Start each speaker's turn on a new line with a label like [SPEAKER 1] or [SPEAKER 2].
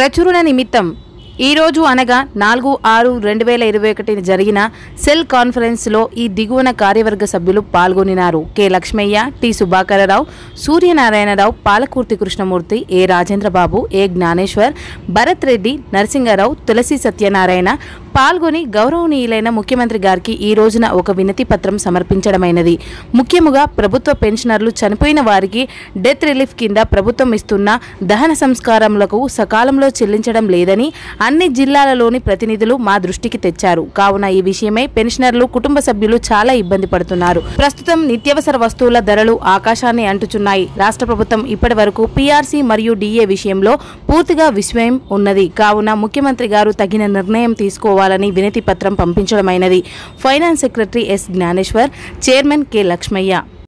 [SPEAKER 1] ప్రచురణ నిమిత్తం ఈ రోజు అనగా నాలుగు ఆరు రెండు వేల ఇరవై ఒకటిన జరిగిన సెల్ కాన్ఫరెన్స్లో ఈ దిగువన కార్యవర్గ సభ్యులు పాల్గొనినారు K Lakshmaiah T Subhakararao Suryanarayanarao Palakurthi Krishnamurthy A Rajendrababu A Gnaneshwar Bharat Reddy Narasingarao Tulasi Satyanarayana పాల్గొని గౌరవనీయులైన ముఖ్యమంత్రి గారికి ఈ రోజున ఒక వినతి పత్రం సమర్పించడమైనది ముఖ్యముగా ప్రభుత్వ పెన్షనర్లు చనిపోయిన వారికి డెత్ రిలీఫ్ కింద ప్రభుత్వం ఇస్తున్న దహన సంస్కారములకు సకాలంలో చెల్లించడం లేదని అన్ని జిల్లాలలోని ప్రతినిధులు మా దృష్టికి తెచ్చారు కావున ఈ విషయమై పెన్షనర్లు కుటుంబ సభ్యులు చాలా ఇబ్బంది పడుతున్నారు ప్రస్తుతం నిత్యావసర వస్తువుల ధరలు ఆకాశాన్ని అంటుచున్నాయి రాష్ట్ర ప్రభుత్వం ఇప్పటి వరకు పీఆర్సీ మరియు డిఏ విషయంలో పూర్తిగా విస్మయం ఉన్నది కావున ముఖ్యమంత్రి గారు తగిన నిర్ణయం తీసుకోవాలని వినతి పత్రం పంపించడమైనది finance secretary S Gnaneshwar chairman K Lakshmaiah